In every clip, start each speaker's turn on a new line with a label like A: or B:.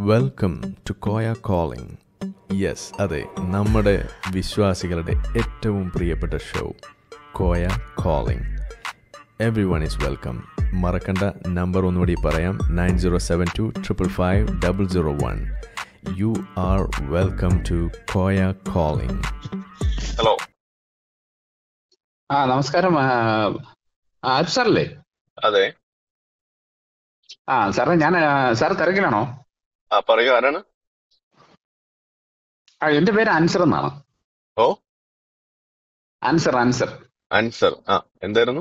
A: Welcome to Koya calling yes അതെ നമ്മുടെ വിശ്വാസികളുടെ ഏറ്റവും പ്രിയപ്പെട്ട show Koya calling every one is welcome മറക്കണ്ട നമ്പർ ഒന്നുകൂടി പറയാം nine zero seven two triple five double zero one you are welcome to Koya calling
B: hello
C: ആ നമസ്കാരം ആ, ആരിഫ് സാറല്ലേ
B: അതെ
C: ആ സാറേ ഞാൻ ആ, സാർ തിരക്കിലാണോ
B: ആ പറയൂ ആരാണ്
C: ആ എന്റെ പേര് അൻസർ എന്നാണ്
B: ഓ
C: അൻസർ അൻസർ
B: അൻസർ ആ എന്തായിരുന്നു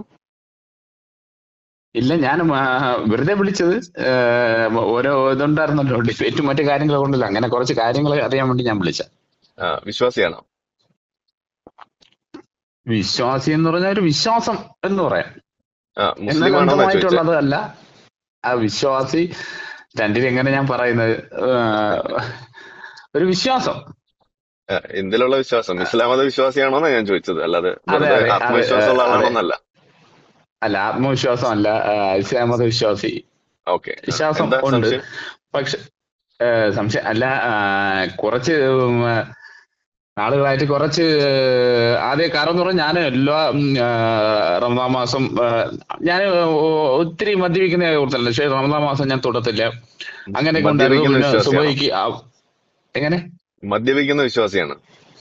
C: ഇല്ല ഞാൻ ആ, വെറുതെ വിളിച്ചത് ഏ, ഓരോ ഇതുണ്ടായിരുന്നല്ലോ ഡിബേറ്റും മറ്റു കാര്യങ്ങളൊക്കെ ഉണ്ടല്ലോ അങ്ങനെ കുറച്ച് കാര്യങ്ങൾ അറിയാൻ വേണ്ടി ഞാൻ വിളിച്ച
B: ആ വിശ്വാസിയാണോ
C: വിശ്വാസി എന്ന് പറഞ്ഞാൽ ഒരു വിശ്വാസം എന്ന് പറയാം
B: ആ
C: എന്നാൽ
B: മുസ്ലിം ആണോ ചോദിച്ചത്
C: അന്ധമായിട്ടുള്ളത് അല്ല ആ വിശ്വാസി രണ്ടിലും എങ്ങനെ ഞാൻ പറയുന്നത് ഏ, ഒരു വിശ്വാസം
B: ആ, എന്തിലുള്ള വിശ്വാസം ഇസ്ലാം മത വിശ്വാസിയാണോന്നാ ഞാൻ ചോദിച്ചത് അല്ലാതെ
C: അതെ,
B: വെറുതെ
C: അതെ,
B: ആത്മവിശ്വാസമുള്ള
C: അതെ,
B: ആളാണോന്നല്ല
C: അല്ല ആത്മവിശ്വാസം അല്ല ആ, ഇസ്ലാം മത വിശ്വാസി
B: ഓക്കെ
C: വിശ്വാസം
B: എന്താ
C: ഉണ്ട്
B: സംശയം
C: പക്ഷെ ഏഹ് സംശയം അല്ല ആഹ് കുറച്ച് ഉം, ആഹ് നാളുകളായിട്ട് കുറച്ച് ഏഹ് ആദ്യ കാരണം എന്ന് പറഞ്ഞാൽ ഞാൻ എല്ലാ ഉം, ആഹ് റമദാൻ മാസം ഞാൻ ഒത്തിരി മദ്യപിക്കുന്ന കൂടുതലല്ല പക്ഷേ റമദാൻ മാസം ഞാൻ തൊടത്തില്ല അങ്ങനെയൊക്കെ ഉണ്ടായിരുന്നു
B: മദ്യപിക്കുന്ന
C: പിന്നെ
B: വിശ്വാസിയാണോ
C: സുബൈക്ക് ആ- എങ്ങനെ
B: മദ്യപിക്കുന്ന വിശ്വാസിയാണ്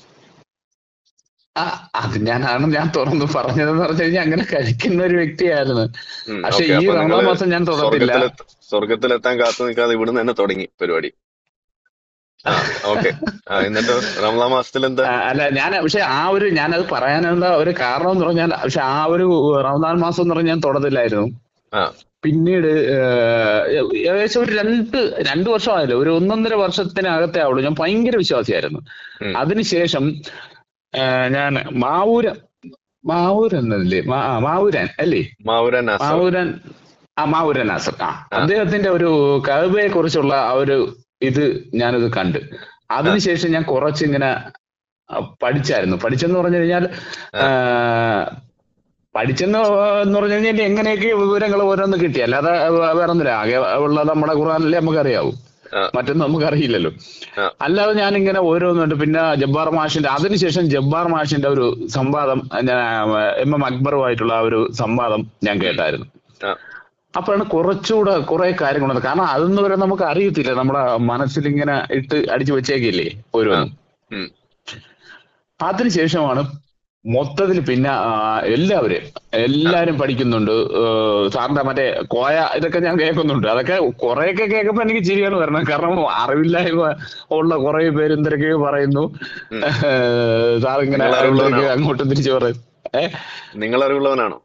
C: ആ അത് ഞാനാണ് ഞാൻ തുറന്നു പറഞ്ഞതെന്ന് പറഞ്ഞു കഴിഞ്ഞാൽ അങ്ങനെ കഴിക്കുന്ന ഒരു വ്യക്തിയായിരുന്നു
B: ഉം,
C: പക്ഷെ
B: ഓക്കെ
C: ഈ
B: അപ്പൊ
C: റമദാൻ
B: നിങ്ങള്
C: മാസം ഞാൻ തൊടത്തില്ല
B: സ്വർഗത്തിലെത്ത സ്വർഗത്തിലെത്താൻ കാത്തു നിൽക്കാതെ ഇവിടുന്ന് തന്നെ തുടങ്ങി പരിപാടി ആ ഓക്കെ ആ എന്നിട്ട് റമദാൻ മാസത്തിൽ എന്താ
C: ആ, അല്ല ഞാൻ പക്ഷെ ആ ഒരു ഞാനത് പറയാനെന്താ ഒരു കാരണം എന്ന് പറഞ്ഞാൽ പക്ഷെ ആ ഒരു റമദാൻ മാസം എന്ന് പറഞ്ഞാൽ ഞാൻ തൊടത്തില്ലായിരുന്നു
B: ആ
C: പിന്നീട് ഏഹ്, ഏകദേശം ഒരു രണ്ട് രണ്ട് വർഷമായല്ലോ ഒരു ഒന്നൊന്നര വർഷത്തിനകത്തേ ആവുള്ളൂ ഞാൻ ഭയങ്കര വിശ്വാസിയായിരുന്നു
B: ഉം.
C: അതിനുശേഷം ഏഹ്, ഞാൻ മാവൂരൻ മാവൂരൻ അല്ലേ മാ- ആ, മാവൂരൻ അല്ലേ
B: മാവുരൻ നാസർ
C: മാവൂരൻ ആ മാവൂരൻ നാസർ ആ അദ്ദേഹത്തിന്റെ ഒരു കഅബയെ കുറിച്ചുള്ള ആ ഒരു ഇത് ഞാനത് കണ്ട് അതിനുശേഷം ഞാൻ കുറച്ചിങ്ങനെ ആ, പഠിച്ചായിരുന്നു പഠിച്ചെന്ന് പറഞ്ഞു കഴിഞ്ഞാൽ ആ, പഠിച്ചെന്ന് എന്ന് പറഞ്ഞു കഴിഞ്ഞാൽ എങ്ങനെയൊക്കെ വിവരങ്ങൾ ഓരോന്ന് കിട്ടി അല്ലാതെ വേറെ ഒന്നുമില്ല ആകെ ഉള്ളത് നമ്മുടെ ഖുറാനല്ലേ നമുക്കറിയാവൂ
B: ആ.
C: മറ്റൊന്നും നമുക്കറിയില്ലല്ലോ
B: ആ.
C: അല്ലാതെ ഞാനിങ്ങനെ ഓരോന്നുണ്ട് പിന്നെ ജബ്ബാർ മാഷിന്റെ അതിനുശേഷം ജബ്ബാർ മാഷിന്റെ ഒരു സംവാദം ഞാൻ എം എം അക്ബറുമായിട്ടുള്ള ആ ഒരു സംവാദം ഞാൻ കേട്ടായിരുന്നു
B: ആ
C: അപ്പോഴാണ് കുറച്ചുകൂടെ കുറെ കാര്യങ്ങളുണ്ട് കാരണം അതെന്ന് വരെ നമുക്ക് അറിയത്തില്ല നമ്മുടെ മനസ്സിൽ ഇങ്ങനെ ഇട്ട് അടിച്ചു വെച്ചേക്കില്ലേ ഓരോന്നും
B: ഉം.
C: അതിനുശേഷമാണ് മൊത്തത്തിൽ പിന്നെ ആ, എല്ലാവരും എല്ലാരും പഠിക്കുന്നുണ്ട് ഏഹ് സാറിന്റെ മറ്റേ കോയ ഇതൊക്കെ ഞാൻ കേൾക്കുന്നുണ്ട് അതൊക്കെ കുറെയൊക്കെ കേൾക്കുമ്പോ എനിക്ക് ചിരിയാണ് വരണം കാരണം അറിവില്ലായ്മ ഉള്ള കുറെ പേര് എന്തൊക്കെയോ പറയുന്നു
B: ഉം.
C: ഏഹ് സാർ ഇങ്ങനെ
B: നിങ്ങൾ അറിവുള്ളവനാണോ?
C: എന്തൊക്കെയോ അങ്ങോട്ടും തിരിച്ചു പറയും ഏഹ്
B: നിങ്ങൾ അറിവുള്ളവനാണോ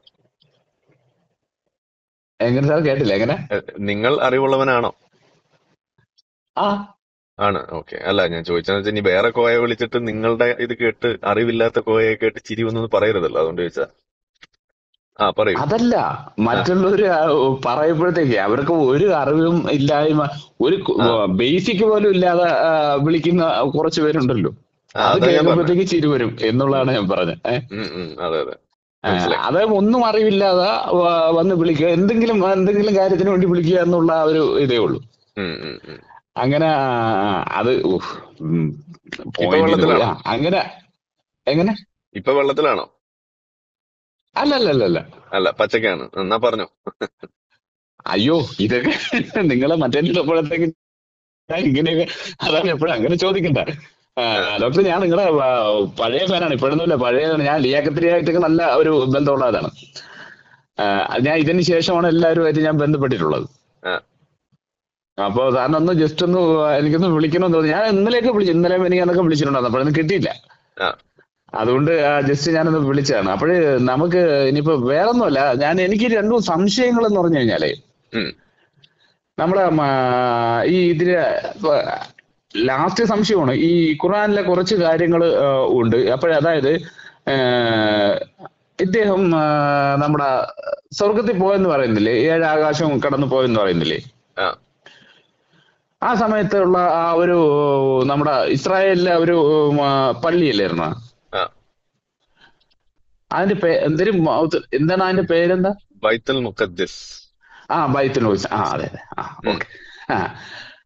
C: എങ്ങനെ സാർ കേട്ടില്ല എങ്ങനെ
B: എ, നിങ്ങൾ അറിവുള്ളവനാണോ
C: ആ
B: ആണ് ഓക്കെ അല്ല ഞാൻ ചോദിച്ചതെന്ന് വെച്ചാൽ ഇനി വേറെ കോയ വിളിച്ചിട്ട് നിങ്ങളുടെ ഇത് കേട്ട് അറിവില്ലാത്ത കോയയെ കേട്ട് ചിരി വന്നു പറയരുതല്ലോ അതുകൊണ്ട് ചോദിച്ചാ ആ പറയൂ
C: അതല്ല മറ്റുള്ളവര് ആ പറയുമ്പോഴത്തേക്ക് അവർക്ക് ഒരു അറിവും ഇല്ലായ്മ ഒരു ബേസിക് പോലും ഇല്ലാതെ ആ, വിളിക്കുന്ന കുറച്ച് പേരുണ്ടല്ലോ
B: ആ,
C: അത്
B: അതാ ഞാൻ പറഞ്ഞത്
C: കേൾക്കുമ്പോഴത്തേക്ക് ചിരി വരും എന്നുള്ളതാണ് ഞാൻ പറഞ്ഞത് ഏ?
B: ഉം, ഉം, അതെ അതെ
C: ആ,
B: മനസ്സിലായി
C: അത് ഒന്നും അറിവില്ലാതെ വ- വന്ന് വിളിക്കുക എന്തെങ്കിലും എന്തെങ്കിലും കാര്യത്തിന് വേണ്ടി വിളിക്കുക എന്നുള്ള ആ ഒരു ഇതേ ഉള്ളൂ
B: ഉം, ഉം, ഉം.
C: അങ്ങനെ ആ, അത് ഉഫ്, ഉം,
B: ഇപ്പൊ
C: point ന് പോയി.
B: വെള്ളത്തിലാണോ
C: ആ, അങ്ങനെ എങ്ങനെ
B: ഇപ്പൊ വെള്ളത്തിലാണോ
C: അല്ല അല്ല അല്ല അല്ല
B: അല്ല പച്ചക്കാണ് എന്നാ പറഞ്ഞു
C: അയ്യോ ഇതൊക്കെ നിങ്ങളെ മറ്റേ ഉള്ളപ്പോഴത്തേക്ക് ഞാൻ ഇങ്ങനെയൊക്കെ അതാണ് എപ്പോഴും അങ്ങനെ ചോദിക്കണ്ട ആ, ഡോക്ടർ ഞാൻ നിങ്ങളെ ആ, പഴയ ഫാനാണ് ഇപ്പോഴൊന്നുമില്ല പഴയ ഞാൻ ലിയാക്കത്തിരിയായിട്ടൊക്കെ നല്ല ഒരു ബന്ധമുള്ളതാണ് ആ, ഞാൻ ഇതിന് ശേഷമാണ് എല്ലാവരുമായിട്ട് ഞാൻ ബന്ധപ്പെട്ടിട്ടുള്ളത്
B: ആ.
C: അപ്പൊ സാറിന് ഒന്ന് ജസ്റ്റ് ഒന്ന് എനിക്കൊന്ന് വിളിക്കണമെന്ന് തോന്നി ഞാൻ ഇന്നലെയൊക്കെ വിളിച്ചു ഇന്നലെ എനിക്ക് അതൊക്കെ വിളിച്ചിട്ടുണ്ടായിരുന്നു അപ്പോഴൊന്നും കിട്ടിയില്ല
B: ആ
C: അതുകൊണ്ട് ജസ്റ്റ് ഞാനൊന്ന് വിളിച്ചതാണ് അപ്പോഴ് നമുക്ക് ഇനിയിപ്പോ വേറൊന്നുമല്ല ഞാൻ എനിക്ക് രണ്ടു സംശയങ്ങൾ എന്ന് പറഞ്ഞു കഴിഞ്ഞാലേ
B: ഉം,
C: നമ്മുടെ മ, ഈ ഇതില് ലാസ്റ്റ് സംശയമാണ് ഈ ഖുറാനിലെ കുറച്ച് കാര്യങ്ങൾ ഉണ്ട് അപ്പോഴ അതായത് ഏഹ്, ഇദ്ദേഹം ആ, നമ്മുടെ സ്വർഗത്തിൽ പോയെന്ന് പറയുന്നില്ലേ ഏഴ് ആകാശം കടന്നു പോയെന്ന് പറയുന്നില്ലേ
B: ആ
C: ആ സമയത്തുള്ള ആ ഒരു നമ്മുടെ ഇസ്രായേലിലെ ഒരു ഉം, ആ, പള്ളിയല്ലായിരുന്ന
B: ആ
C: അതിന്റെ പേ എന്തൊരു മൗത്ത്- എന്താണ് അതിന്റെ പേരെന്താ
B: ബൈത്തുൽ മുഖദ്ദിസ്
C: ആ ബൈത്തുൽ മുഖദ്ദിസ് ആ അതെ അതെ ആ ഓക്കെ ആ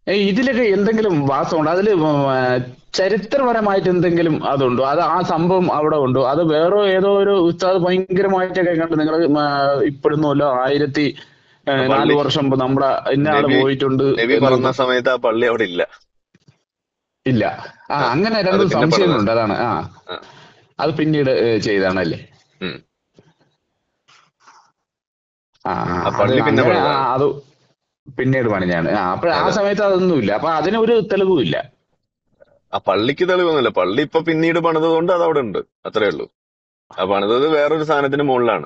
C: ഏ, ഇതിലൊക്കെ എന്തെങ്കിലും വാസ്തവമുണ്ടോ അതിൽ ചരിത്രപരമായിട്ട് എന്തെങ്കിലും അതുണ്ടോ അത് ആ സംഭവം അവിടെ ഉണ്ടോ അത് വേറെ ഏതോ ഒരു ഉസ്താദ് ഭയങ്കരമായിട്ടൊക്കെ കണ്ട് നിങ്ങൾ ഇപ്പോഴൊന്നുമല്ലോ ആയിരത്തി ഏ,
B: ആ
C: നാല്
B: പള്ളി
C: വർഷം മുമ്പ് നമ്മുടെ ഇന്ന ആള്
B: നബി
C: പോയിട്ടുണ്ട്
B: നബി
C: എന്ന്
B: പറഞ്ഞ സമയത്ത് ആ പള്ളി അവിടെ ഇല്ല
C: ഇല്ല ആ
B: ആ,
C: അങ്ങനെ
B: അത്
C: രണ്ട്
B: പിന്നെ പണിത
C: സംശയങ്ങളുണ്ട് അതാണ് ആ
B: ആ,
C: അത് പിന്നീട് ഏ, ചെയ്താണല്ലേ
B: ഉം.
C: ആ ആ,
B: ആ
C: അത്
B: പള്ളി പിന്നെ
C: അങ്ങനെ ആ,
B: പണിതാണ്
C: അത് പിന്നീട് പണിഞ്ഞാണ് ആ അപ്പൊ ആ
B: അതെ
C: സമയത്ത് അതൊന്നുമില്ല അപ്പൊ അതിനൊരു തെളിവും ഇല്ല
B: ആ പള്ളിക്ക് തെളിവൊന്നുമില്ല പള്ളി ഇപ്പൊ പിന്നീട് പണിതത് കൊണ്ട് അത് അവിടെ ഉണ്ട് അത്രേ ഉള്ളൂ ആ പണിതത് വേറൊരു സാധനത്തിന് മുകളിലാണ്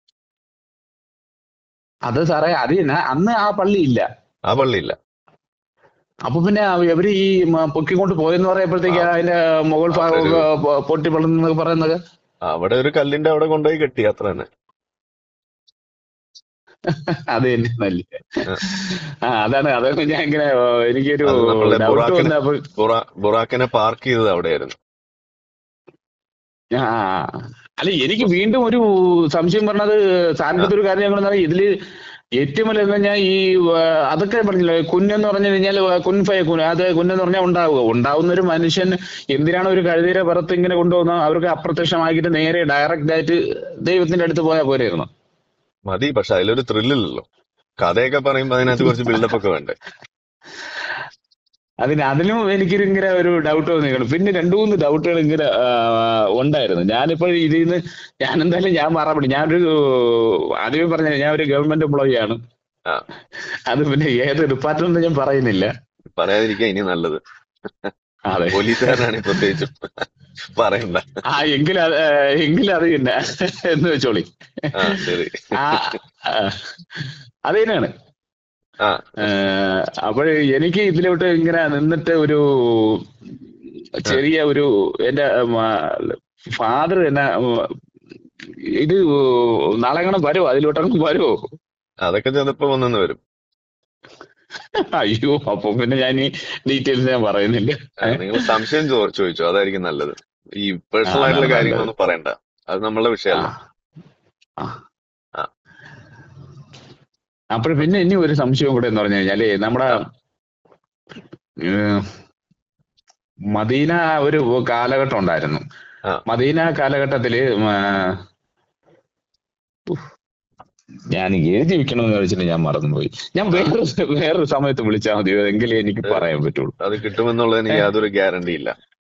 C: അത് സാറേ അത് തന്നെ അന്ന് ആ പള്ളി ഇല്ല
B: ആ പള്ളി ഇല്ല
C: അപ്പൊ പിന്നെ അവര് ഈ മ- പൊക്കിക്കൊണ്ട് പോയെന്ന്
B: ആ
C: പറയുമ്പോഴത്തേക്ക് അതിന്റെ മുകൾ
B: അതൊരു
C: ഭാഗമൊക്കെ പൊ- പൊട്ടി വളർന്നൊക്കെ പറയുന്നത്
B: അവിടെ ഒരു കല്ലിന്റെ അവിടെ കൊണ്ടുപോയി കെട്ടി അത്ര തന്നെ
C: അത് തന്നെ നല്ല
B: ആ,
C: ആ അതാണ് അതാണ് ഞാൻ ഇങ്ങനെ ആ, എനിക്കൊരു
B: അത് നമ്മളുടെ
C: ഡൗട്ട്
B: ബുറാക്കിനെ
C: വന്ന അപ്പൊ
B: ബുറാ ബുറാക്കിനെ പാർക്ക് ചെയ്തത് അവിടെയായിരുന്നു
C: ആ ആ. അല്ല എനിക്ക് വീണ്ടും ഒരു സംശയം പറഞ്ഞത്
B: ആ
C: സാറിന്റെ ഒരു കാര്യം ഞങ്ങൾ ഇതില് ഏറ്റവും വലിയ എന്താ ഞാൻ ഈ ആ, അതൊക്കെ പറഞ്ഞില്ലേ കുഞ്ഞെന്ന് പറഞ്ഞു കഴിഞ്ഞാൽ കുൻഫയ കുൻ അത് കുഞ്ഞെന്ന് പറഞ്ഞാൽ ഉണ്ടാവുക ഉണ്ടാവുന്ന ഒരു മനുഷ്യൻ എന്തിനാണ് ഒരു കഴുതീരെ പുറത്ത് ഇങ്ങനെ കൊണ്ടുപോകുന്നത് അവർക്ക് അപ്രത്യക്ഷമാക്കിയിട്ട് നേരെ ഡയറക്റ്റ് ആയിട്ട് ദൈവത്തിന്റെ അടുത്ത് പോയാൽ പോരായിരുന്നു
B: മതി പക്ഷെ അതിലൊരു ത്രില്ലില്ലല്ലോ കഥയൊക്കെ പറയുമ്പോ അതിനകത്ത് കുറച്ച് ബിൽഡപ്പ് ഒക്കെ വേണ്ടേ
C: അതിന് അതിനും എനിക്കൊരു ഇങ്ങനെ ഒരു ഡൗട്ട് തോന്നിയാണ് പിന്നെ രണ്ടു മൂന്ന് ഡൗട്ടുകൾ ഇങ്ങനെ ആ, ഉണ്ടായിരുന്നു ഞാനിപ്പോൾ ഇതിൽ നിന്ന് ഞാൻ എന്തായാലും ഞാൻ മാറാൻ ഞാനൊരു ആദ്യമേ പറഞ്ഞ ഞാൻ ഒരു ഗവൺമെന്റ് എംപ്ലോയി ആണ്
B: ആ
C: അത് പിന്നെ ഏത് ഡിപ്പാർട്ട്മെന്റ് ഞാൻ പറയുന്നില്ല
B: പറയാതിരിക്കാൻ ഇനി നല്ലത്
C: അതെ
B: പോലീസുകാരനാണ് പ്രത്യേകിച്ചും പറയണ്ട
C: ആ എങ്കിലും അത് എങ്കിലും അത് തന്നെ എന്ന് വെച്ചോളി
B: ആ ശരി
C: ആ ആ, അത് തന്നെയാണ്
B: ആ
C: അപ്പോൾ എനിക്ക് ഇതിലോട്ട് ഇങ്ങനെ നിന്നിട്ട് ഒരു
B: ആ
C: ചെറിയ ഒരു എന്റെ ഫാദർ എന്നെ ഉം, ഇത് നാളെ അങ്ങനെ വരുമോ അതിലോട്ടങ്ങ് വരുമോ
B: അതൊക്കെ ചിലപ്പോ വന്നെന്ന് വരും
C: അയ്യോ അപ്പൊ പിന്നെ ഞാൻ ഈ ഡീറ്റെയിൽസ് ഞാൻ പറയുന്നില്ല ഏ?
B: നിങ്ങൾ സംശയം ചോ- ചോദിച്ചോ അതായിരിക്കും നല്ലത് ഈ പേഴ്സണൽ
C: ആ,
B: ആയിട്ടുള്ള
C: അതാണ്
B: കാര്യങ്ങളൊന്നും പറയണ്ട അത് നമ്മളുടെ
C: ആ
B: വിഷയമല്ല
C: ആ
B: ആ
C: അപ്പോൾ പിന്നെ ഇനി ഒരു സംശയം കൂടെ എന്ന് പറഞ്ഞു കഴിഞ്ഞാല് നമ്മുടെ
B: ആ
C: ഏഹ്, മദീന ഒരു കാലഘട്ടം ഉണ്ടായിരുന്നു
B: ആ
C: മദീന കാലഘട്ടത്തില് ഉം, ആ, ഉഫ്, ഞാൻ എഴുതി വെക്കണമെന്ന് വെച്ചിട്ട് ഞാൻ മറന്നുപോയി ഞാൻ
B: ആ
C: വേറൊരു വേറൊരു സമയത്ത് വിളിച്ചാൽ മതി എങ്കിലേ എനിക്ക്
B: അത്
C: പറയാൻ പറ്റുള്ളൂ
B: അത് കിട്ടുമെന്നുള്ളതിന്
C: ഏ
B: യാതൊരു ഗ്യാരണ്ടി ഇല്ല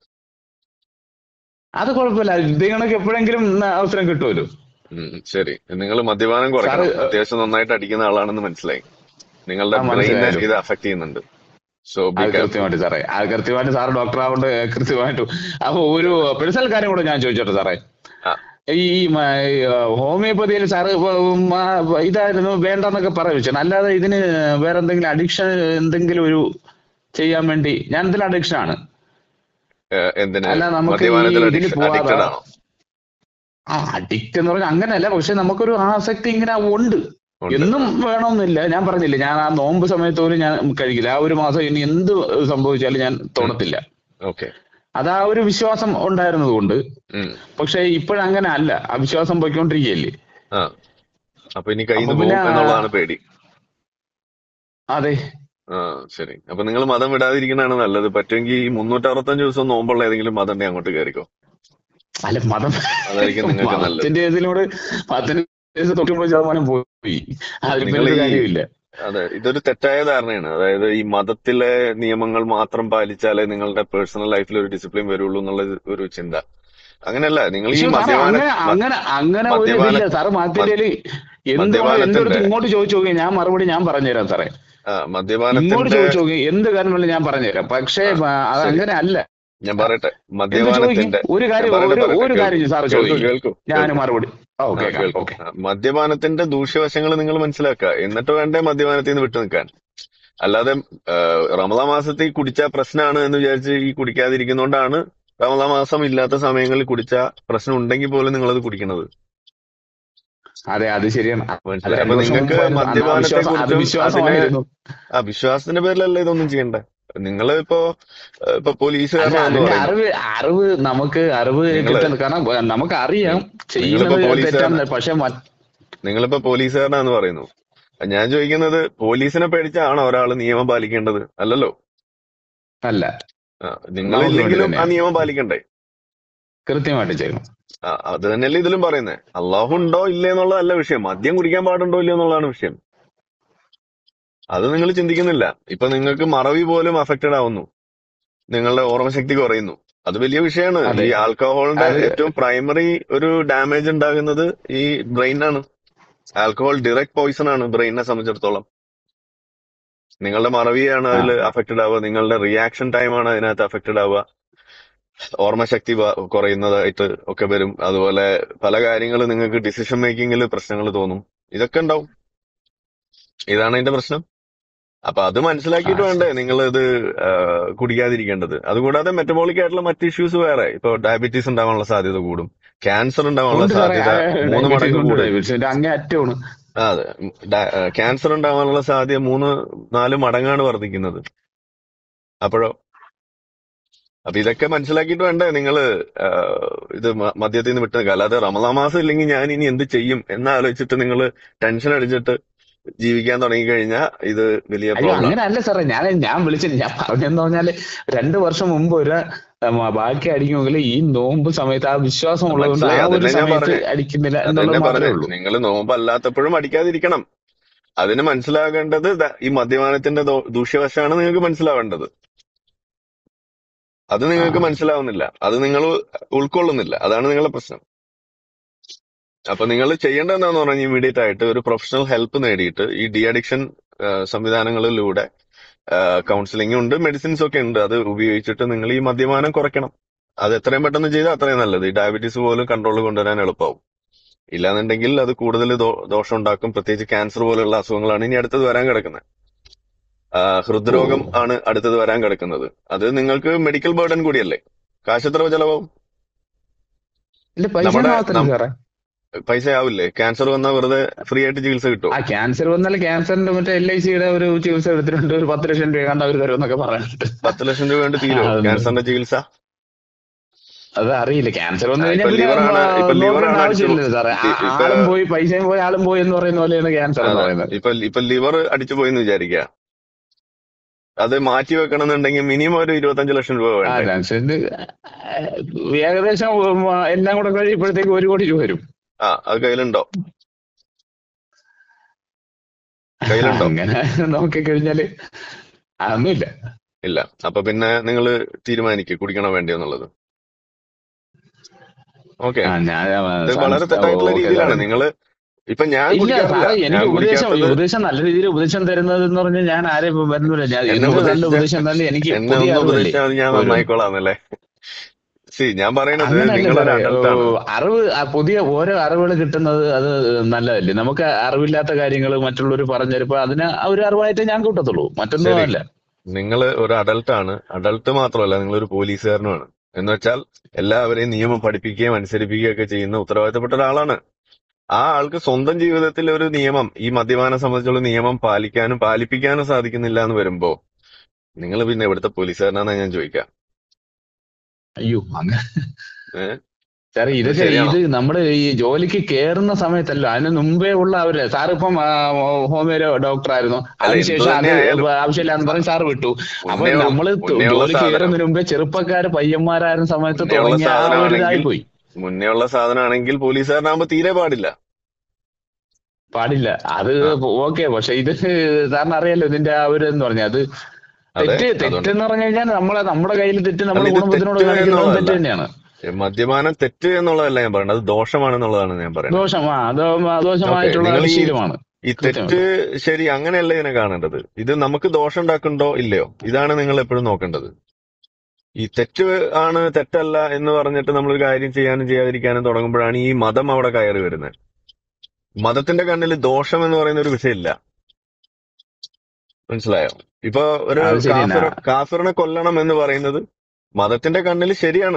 C: അത് കുഴപ്പമില്ല ഇത് കണക്ക് എപ്പോഴെങ്കിലും ഉം, അവസരം കിട്ടുമല്ലോ
B: ഉം, ശരി നിങ്ങൾ മദ്യപാനം
C: സാറ്
B: കുറയ്ക്കണം അത്യാവശ്യം നന്നായിട്ട് അടിക്കുന്ന ആളാണെന്ന് മനസ്സിലായി നിങ്ങളുടെ
C: ആ
B: ബ്രെയിനെ
C: മനസ്സിലായല്ലോ
B: ഇത് അഫക്ട് ചെയ്യുന്നുണ്ട് സോ ബി
C: അത്
B: കെയർഫുൾ
C: കൃത്യമായിട്ട് സാറേ അത് കൃത്യമായിട്ട് സാറ് ഡോക്ടർ ആവുകൊണ്ട് കൃത്യമായിട്ട് അപ്പൊ ഒരു പേഴ്സണൽ കാര്യം കൂടെ ഞാൻ ചോദിച്ചോട്ടെ സാറേ
B: ആ
C: ഈ മ- ഈ, ഹോമിയോപ്പതിയിൽ സാറ് ഇപ്പൊ മ- ഇതായിരുന്നു വേണ്ടെന്നൊക്കെ പറഞ്ഞു വെച്ചാൽ അല്ലാതെ ഇതിന് വേറെ എന്തെങ്കിലും അഡിക്ഷൻ എന്തെങ്കിലും ഒരു ചെയ്യാൻ വേണ്ടി ഞാൻ എന്തെങ്കിലും അഡിക്ഷൻ ആണ്
B: ഏ, എന്തിന്
C: അല്ല നമുക്ക് ഈ
B: മദ്യപാനത്തിൽ
C: ഇതിന്
B: അഡിക്ഷൻ
C: പോവാതെ
B: അഡിക്റ്റഡ് ആണോ
C: ആ അഡിക്റ്റ് എന്ന് പറഞ്ഞാൽ അങ്ങനെയല്ല പക്ഷെ നമുക്കൊരു ആസക്തി ഇങ്ങനെ ഉണ്ട്
B: ഉണ്ട്
C: എന്നും വേണമെന്നില്ല ഞാൻ പറഞ്ഞില്ലേ ഞാൻ ആ നോമ്പ് സമയത്ത് പോലും ഞാൻ കഴിക്കില്ല ആ ഒരു മാസം ഇനി എന്ത് സംഭവിച്ചാലും ഞാൻ തൊടത്തില്ല
B: ഓക്കെ
C: അത് ആ ഒരു വിശ്വാസം ഉണ്ടായിരുന്നത് കൊണ്ട് പക്ഷെ ഇപ്പോഴങ്ങനെ അല്ല ആ വിശ്വാസം പോയിക്കൊണ്ടിരിക്കുകയല്ലേ
B: ആ അപ്പൊ ഇനി കയ്യിൽ
C: അപ്പൊ
B: നിന്ന്
C: പിന്നെ
B: പോകും എന്നുള്ളതാണ് പേടി
C: അതെ
B: ആ ശരി അപ്പൊ നിങ്ങൾ മതം വിടാതിരിക്കണതാണ് നല്ലത് പറ്റുമെങ്കിൽ ഈ മുന്നൂറ്റി അറുപത്തഞ്ച് ദിവസം നോമ്പുള്ള ഏതെങ്കിലും മതം ഉണ്ടെങ്കിൽ അങ്ങോട്ട് കയറിക്കോ
C: അല്ല മതം
B: അതായിരിക്കും നിങ്ങൾക്ക് നല്ലത്
C: മതത്തിന്റെ ഇതിനോട് മതത്തിന്റെ തൊണ്ണൂറ് ശതമാനം പോയി അതിൽ
B: നിങ്ങൾ
C: പിന്നെ ഒരു
B: ഈ
C: കാര്യമില്ല
B: അതെ ഇതൊരു തെറ്റായ ധാരണയാണ് അതായത് ഈ മതത്തിലെ നിയമങ്ങൾ മാത്രം പാലിച്ചാലേ നിങ്ങളുടെ പേഴ്സണൽ ലൈഫിൽ ഒരു ഡിസിപ്ലിൻ വരുള്ളൂ എന്നുള്ള ഒരു ചിന്ത അങ്ങനെയല്ല നിങ്ങൾ ഈ
C: പക്ഷെ സാറേ
B: മദ്യപാന
C: അങ്ങനെ
B: മ-
C: അങ്ങനെ അങ്ങനെ ഒരു
B: മദ്യപാന
C: ഇതില്ല സാറ് മതത്തിന്റെ എന്തുകൊണ്ട്
B: മദ്യപാനത്തിന്റെ
C: എന്തെടുത്ത് ഇങ്ങോട്ട് ചോദിച്ചു നോക്കി ഞാൻ മറുപടി ഞാൻ പറഞ്ഞുതരാം സാറേ
B: ആ
C: ഇങ്ങോട്ട്
B: മദ്യപാനത്തിന്റെ
C: ചോദിച്ചു നോക്കി എന്ത് കാര്യം വേണമെങ്കിലും ഞാൻ പറഞ്ഞുതരാം പക്ഷേ
B: ആ,
C: മ- അത്
B: ശരി
C: അങ്ങനെ അല്ല
B: ഞാൻ പറയട്ടെ
C: എന്ത് ചോദിക്കും
B: മദ്യപാനത്തിന്റെ
C: ഒരു
B: ഞാൻ
C: കാര്യം
B: പറയട്ടെ
C: ഒരു
B: പറയട്ടെ
C: ഒരു
B: കേൾക്കൂ
C: കാര്യം സാറ്
B: കേൾക്കൂ
C: ചോദിക്കും
B: കേൾക്കൂ
C: ഞാൻ
B: കേൾക്കൂ
C: മറുപടി ഓ
B: ആ
C: കേൾക്കാം
B: കേൾക്കൂ
C: ഓക്കെ
B: ആ, മദ്യപാനത്തിന്റെ ദൂഷ്യവശങ്ങൾ നിങ്ങൾ മനസ്സിലാക്കുക എന്നിട്ട് വേണ്ടേ മദ്യപാനത്തിൽ നിന്ന് വിട്ടു നിൽക്കാൻ അല്ലാതെ ആ, റമദാൻ മാസത്തിൽ കുടിച്ച പ്രശ്നമാണ് എന്ന് വിചാരിച്ച് ഈ കുടിക്കാതിരിക്കുന്നോണ്ടാണ് റമദാൻ മാസം ഇല്ലാത്ത സമയങ്ങളിൽ കുടിച്ച പ്രശ്നം ഉണ്ടെങ്കിൽ പോലും നിങ്ങളത് കുടിക്കണത്
C: അതെ അത് ശരിയാണ് അത്
B: മനസ്സിലായി
C: രണ്ടു
B: അപ്പൊ
C: വർഷം
B: നിങ്ങൾക്ക്
C: മുമ്പായിരുന്നു അന്ന് ആ
B: മദ്യപാനത്തെ
C: വിശ്വാസം അത്
B: കുറിച്ചും അതിന്
C: വിശ്വാസമായിരുന്നു
B: ആ വിശ്വാസത്തിന്റെ പേരിലല്ല ഇതൊന്നും ചെയ്യണ്ടേ നിങ്ങൾ ഇപ്പോ ആ, ഇപ്പൊ
C: അല്ല
B: പോലീസുകാരനാണെന്ന്
C: അതിന്റെ
B: പറയുന്നു
C: അറിവ് അറിവ് നമുക്ക് അറിവ്
B: നിങ്ങള്
C: കിട്ടുന്നത് കാരണം ഏ, നമുക്കറിയാം
B: നിങ്ങളിപ്പോ
C: ചെയ്യുന്നത്
B: പോലീസുകാരന
C: തെറ്റാണ് പക്ഷെ മറ്റ്
B: നിങ്ങളിപ്പോ പോലീസുകാരനാന്ന് പറയുന്നു ഞാൻ ചോദിക്കുന്നത് പോലീസിനെ പേടിച്ചാണോ ഒരാൾ നിയമം പാലിക്കേണ്ടത് അല്ലല്ലോ
C: അല്ല
B: ആ,
C: നമുക്ക്
B: നിങ്ങളില്ലെങ്കിലും
C: വേണ്ടി
B: ആ
C: തന്നെയാണ്.
B: നിയമം പാലിക്കണ്ടേ
C: കൃത്യമായിട്ട് ചെയ്യണം
B: ആ, അത് തന്നെയല്ലേ ഇതിലും പറയുന്നത് അള്ളാഹു ഉണ്ടോ ഇല്ലേ എന്നുള്ളതല്ല വിഷയം മദ്യം കുടിക്കാൻ പാടുണ്ടോ ഇല്ലയോ എന്നുള്ളതാണ് വിഷയം അത് നിങ്ങൾ ചിന്തിക്കുന്നില്ല ഇപ്പൊ നിങ്ങൾക്ക് മറവി പോലും അഫക്റ്റഡ് ആവുന്നു നിങ്ങളുടെ ഓർമ്മശക്തി കുറയുന്നു അത് വലിയ വിഷയമാണ്
C: അതെ.
B: ഈ ആൽക്കഹോളിന്റെ
C: അത്
B: ഏറ്റവും പ്രൈമറി ഒരു ഡാമേജ് ഉണ്ടാകുന്നത് ഈ ബ്രെയിനാണ് ആൽക്കഹോൾ ഡയറക്റ്റ് പോയിസൺ ആണ് ബ്രെയിനിനെ സംബന്ധിച്ചിടത്തോളം നിങ്ങളുടെ മറവിയാണ് അതിൽ
C: ആ.
B: അഫക്റ്റഡ് ആവുക നിങ്ങളുടെ റിയാക്ഷൻ ടൈമാണ് അതിനകത്ത് അഫക്റ്റഡ് ആവുക ഓർമ്മശക്തി വ- കുറയുന്നതായിട്ട് ഒക്കെ വരും അതുപോലെ പല കാര്യങ്ങൾ നിങ്ങൾക്ക് ഡിസിഷൻ മേക്കിങ്ങിൽ പ്രശ്നങ്ങൾ തോന്നും ഇതൊക്കെ ഉണ്ടാവും ഇതാണ് അതിന്റെ പ്രശ്നം അപ്പൊ അത് മനസ്സിലാക്കിയിട്ട്
C: ആ.
B: വേണ്ടേ നിങ്ങൾ ഇത് കുടിക്കാതിരിക്കേണ്ടത് അതുകൂടാതെ മെറ്റബോളിക് ആയിട്ടുള്ള മറ്റ് ഇഷ്യൂസ് വേറെ ഇപ്പൊ ഡയബറ്റീസ് ഉണ്ടാവാനുള്ള സാധ്യത കൂടും ക്യാൻസർ ഉണ്ടാവാനുള്ള
C: ഉണ്ട് സാറേ
B: സാധ്യത മൂന്ന് മടങ്ങ് കൂടും
C: ഡയബറ്റീസിന്റെ അങ്ങേ അറ്റമാണ്
B: ആ, അതെ ക്യാൻസർ ഉണ്ടാവാനുള്ള സാധ്യത മൂന്ന് നാല് മടങ്ങാണ് വർദ്ധിക്കുന്നത് അപ്പോഴോ അപ്പൊ ഇതൊക്കെ മനസ്സിലാക്കിയിട്ട് വേണ്ടേ നിങ്ങൾ ഇത് മ- മദ്യത്തിൽ നിന്ന് വിട്ട് നിൽക്കുക അല്ലാതെ റമദാ മാസം ഇല്ലെങ്കിൽ ഞാൻ ഇനി എന്ത് ചെയ്യും എന്നാലോചിച്ചിട്ട് നിങ്ങൾ ടെൻഷൻ അടിച്ചിട്ട് ജീവിക്കാൻ തുടങ്ങി കഴിഞ്ഞാൽ ഇത് വലിയ
C: അയ്യോ
B: പ്രോബ്ലം
C: അങ്ങനെ അല്ല സാറേ ഞാൻ ഞാൻ വിളിച്ചില്ല ഞാൻ പറഞ്ഞെന്ന് പറഞ്ഞാല് രണ്ടു വർഷം മുമ്പ് ഒരു ഉം, ബാക്കി അടിക്കുമെങ്കിൽ ഈ നോമ്പ് സമയത്ത് ആ വിശ്വാസം ഉള്ളതുകൊണ്ട് ആ
B: മനസ്സിലായി
C: ഒരു
B: അതന്നെ ഞാൻ
C: സമയത്ത്
B: പറഞ്ഞേ
C: അടിക്കുന്നില്ല
B: അതന്നെ
C: എന്നുള്ളത് മാത്രമേ
B: പറഞ്ഞേ
C: ഉള്ളൂ
B: നിങ്ങൾ നോമ്പല്ലാത്തപ്പോഴും അടിക്കാതിരിക്കണം അതിന് മനസ്സിലാകേണ്ടത് ദ- ഈ മദ്യപാനത്തിന്റെ ദോ- ദൂഷ്യവശമാണ് നിങ്ങൾക്ക് മനസ്സിലാവേണ്ടത് അത്
C: ആ
B: നിങ്ങൾക്ക് മനസ്സിലാവുന്നില്ല അത് നിങ്ങൾ ഉൾക്കൊള്ളുന്നില്ല അതാണ് നിങ്ങളുടെ പ്രശ്നം അപ്പൊ നിങ്ങൾ ചെയ്യേണ്ടത് എന്താന്ന് പറഞ്ഞാൽ ഇമീഡിയറ്റ് ആയിട്ട് ഒരു പ്രൊഫഷണൽ ഹെൽപ്പ് നേടിയിട്ട് ഈ ഡി അഡിക്ഷൻ സംവിധാനങ്ങളിലൂടെ കൗൺസിലിംഗ് ഉണ്ട് മെഡിസിൻസ് ഒക്കെ ഉണ്ട് അത് ഉപയോഗിച്ചിട്ട് നിങ്ങൾ ഈ മദ്യപാനം കുറയ്ക്കണം അത് എത്രയും പെട്ടെന്ന് ചെയ്താൽ അത്രയും നല്ലത് ഈ ഡയബറ്റീസ് പോലും കൺട്രോൾ കൊണ്ടുവരാൻ എളുപ്പമാവും ഇല്ലാന്നുണ്ടെങ്കിൽ അത് കൂടുതൽ ദോ- ദോഷം ഉണ്ടാക്കും പ്രത്യേകിച്ച് ക്യാൻസർ പോലുള്ള അസുഖങ്ങളാണ് ഇനി അടുത്തത് വരാൻ കിടക്കുന്നത് ആ, ഹൃദ്രോഗം
C: ഓ.
B: ആണ് അടുത്തത് വരാൻ കിടക്കുന്നത് അത് നിങ്ങൾക്ക് മെഡിക്കൽ ബേർഡൻ കൂടിയല്ലേ കാശ് എത്ര ചെലവാകും
C: ഇല്ല പൈസ
B: നമ്മുടെ
C: ഒന്നും ആവത്തില്ല
B: നം-
C: സാറേ
B: പൈസ ആവില്ലേ ക്യാൻസർ വന്നാൽ വെറുതെ ഫ്രീ ആയിട്ട് ചികിത്സ കിട്ടുമോ
C: ആ ക്യാൻസർ വന്നാൽ ക്യാൻസറിന്റെ മറ്റേ എൽ ഐ സിയുടെ ഒരു ചികിത്സ എടുത്തിട്ടുണ്ട് ഒരു പത്ത് ലക്ഷം രൂപ കണ്ട അവർ തരുമെന്നൊക്കെ പറയുന്നുണ്ട്
B: പത്ത് ലക്ഷം രൂപ കൊണ്ട് തീരുമോ
C: അതൊന്നും
B: ക്യാൻസറിന്റെ ചികിത്സ
C: അത് അറിയില്ല ക്യാൻസർ വന്നു
B: ആ,
C: കഴിഞ്ഞാൽ
B: ഇപ്പൊ
C: പിന്നെ
B: liver ആണ് ഇപ്പൊ liver
C: നോക്കേണ്ട
B: ആണ് അടിച്ചു
C: ആവശ്യമില്ല സാറേ ആ-
B: ഇ- ഇപ്പൊ
C: ആളും പോയി പൈസയും പോയി ആളും പോയി എന്ന് പറയുന്ന പോലെയാണ് ക്യാൻസർ എന്ന്
B: അതെ
C: പറയുന്നത്
B: ഇപ്പൊ ഇപ്പൊ ലിവർ അടിച്ചു പോയെന്ന് വിചാരിക്കുക അത് മാറ്റി വെക്കണം എന്നുണ്ടെങ്കിൽ മിനിമം ഒരു ഇരുപത്തഞ്ച് ലക്ഷം രൂപ
C: ആ
B: വേണ്ടേ
C: ക്യാൻസറിന്റെ ഏകദേശം ഉം, എല്ലാം കൂടെ കഴിയുമ്പോഴത്തേക്ക് ഒരു കോടി രൂപ വരും
B: ആ അത് കയ്യിലുണ്ടോ കയ്യിലുണ്ടോ
C: അങ്ങനെ നോക്കിക്കഴിഞ്ഞാല് അതൊന്നുമില്ല
B: ഇല്ല അപ്പൊ പിന്നെ നിങ്ങൾ തീരുമാനിക്കുക കുടിക്കണോ വേണ്ടിയോ എന്നുള്ളത് ഓക്കെ
C: ആ ഞാൻ
B: ഇത് വളരെ തെറ്റായിട്ടുള്ള
C: ഓക്കെ
B: രീതിയിലാണ്
C: സാറേ
B: നിങ്ങൾ ഇപ്പൊ ഞാൻ
C: ഇല്ല
B: കുടിക്കാറില്ല
C: സാറേ
B: ഞാൻ
C: എനിക്ക് ഉപദേശം
B: കുടിക്കാത്തത്
C: ഉപദേശം നല്ല രീതിയിൽ ഉപദേശം തരുന്നത് എന്ന് പറഞ്ഞാൽ ഞാൻ ആരെയും വരുന്നില്ല ഞാൻ
B: എന്നെ
C: എന്ത് നല്ല
B: ഉപദേശിച്ച
C: ഉപദേശം തന്നെ എനിക്ക്
B: എന്നെ
C: പുതിയ
B: ഒന്ന്
C: അറിവല്ലേ
B: ഉപദേശിച്ചാൽ മതി ഞാൻ
C: ഓരോന്ന്
B: നന്നായിക്കോളാന്നല്ലേ സി ഞാൻ പറയണത്
C: അങ്ങനല്ല
B: നിങ്ങളൊരു
C: സാറേ
B: അഡൽട്ട് ആണ്
C: ഓ, അറിവ് ആ പുതിയ ഓരോ അറിവുകൾ കിട്ടുന്നത് അത് നല്ലതല്ലേ നമുക്ക് അറിവില്ലാത്ത കാര്യങ്ങൾ മറ്റുള്ളവർ പറഞ്ഞുതരുമ്പോ അതിന് ആ ഒരു അറിവായിട്ട് ഞാൻ കൂട്ടത്തുള്ളൂ മറ്റൊന്നും
B: ശരി
C: അല്ല
B: നിങ്ങൾ ഒരു അഡൽട്ട് ആണ് അഡൽട്ട് മാത്രമല്ല നിങ്ങൾ ഒരു പോലീസുകാരനുമാണ് എന്ന് വെച്ചാൽ എല്ലാവരെയും നിയമം പഠിപ്പിക്കുകയും അനുസരിപ്പിക്കുകയും ഒക്കെ ചെയ്യുന്ന ഉത്തരവാദിത്തപ്പെട്ട ഒരാളാണ് ആ ആൾക്ക് സ്വന്തം ജീവിതത്തിൽ ഒരു നിയമം ഈ മദ്യപാനം സംബന്ധിച്ചുള്ള നിയമം പാലിക്കാനും പാലിപ്പിക്കാനും സാധിക്കുന്നില്ല എന്ന് വരുമ്പോ നിങ്ങൾ പിന്നെ എവിടുത്തെ പോലീസുകാരനാന്നാ ഞാൻ ചോദിക്കാം
C: അയ്യോ അങ്ങനെ
B: ഏഹ്
C: സാറേ
B: ഇത്
C: ഇതൊക്കെ
B: ശരിയാണോ
C: ഇത് നമ്മുടെ ഈ ജോലിക്ക് കേറുന്ന സമയത്തല്ല അതിന് മുമ്പേ ഉള്ള അവര് സാർ ഇപ്പം ഹോമിയോ ഡോക്ടർ ആയിരുന്നു
B: അല്ല എന്ത്
C: അതിനുശേഷം അത്
B: തന്നെ ആയാലും
C: ആവശ്യമില്ലാന്ന് പറഞ്ഞ് സാർ വിട്ടു അപ്പൊ
B: മുന്നേ
C: നമ്മള് ത-
B: മുന്നേ ഉള്ള
C: ജോലിക്ക്
B: സാധനം
C: കയറുന്നതിന് മുമ്പേ ചെറുപ്പക്കാര് പയ്യന്മാരായിരുന്ന സമയത്ത്
B: മുന്നേ ഉള്ള
C: തുടങ്ങിയ ആ ഒരു
B: സാധനമാണെങ്കിൽ
C: ഇതായിപ്പോയി
B: മുന്നേ ഉള്ള സാധനമാണെങ്കിൽ പോലീസുകാരനാകുമ്പോ തീരെ പാടില്ല
C: പാടില്ല അത്
B: ആ
C: ഓക്കെ പക്ഷെ ഇത് സാറിന് അറിയാലോ ഇതിന്റെ ആ ഒരു എന്ന് പറഞ്ഞാൽ അത്
B: അതെ
C: തെറ്റ്
B: അതുകൊണ്ട്
C: തെറ്റെന്ന് പറഞ്ഞു കഴിഞ്ഞാൽ നമ്മളെ നമ്മുടെ കയ്യിൽ തെറ്റ്
B: അല്ല
C: നമ്മുടെ
B: ഇത്
C: കുടുംബത്തിനോട്
B: തെറ്റ്
C: കാണിക്കുന്നതും
B: എന്നുള്ളതല്ല
C: തെറ്റ് തന്നെയാണ്
B: മദ്യപാനം തെറ്റ് എന്നുള്ളതല്ല ഞാൻ പറയുന്നത് അത് ദോഷമാണെന്നുള്ളതാണ് ഞാൻ പറയുന്നത്
C: ദോഷം ആ ദോ-
B: ഓക്കെ
C: ദോഷമായിട്ടുള്ള
B: നിങ്ങൾ
C: ഒരു
B: ഈ
C: ശീലമാണ്
B: ഈ തെറ്റ്
C: കൃത്യമായിട്ട്
B: ശരി അങ്ങനെയല്ല ഇതിനെ കാണേണ്ടത് ഇത് നമുക്ക് ദോഷം ഉണ്ടാക്കുന്നുണ്ടോ ഇല്ലയോ ഇതാണ് നിങ്ങൾ എപ്പോഴും നോക്കേണ്ടത് ഈ തെറ്റ് ആണ് തെറ്റല്ല എന്ന് പറഞ്ഞിട്ട് നമ്മളൊരു കാര്യം ചെയ്യാനും ചെയ്യാതിരിക്കാനും തുടങ്ങുമ്പോഴാണ് ഈ മതം അവിടെ കയറി വരുന്നത് മതത്തിന്റെ കണ്ണിൽ ദോഷം എന്ന് പറയുന്ന ഒരു വിഷയമില്ല മനസ്സിലായോ ഇപ്പൊ ഒരു
C: അത് ശരി തന്നെ
B: കാഫിർ കാഫിറിനെ കൊല്ലണം എന്ന് പറയുന്നത് മതത്തിന്റെ കണ്ണിൽ ശരിയാണ്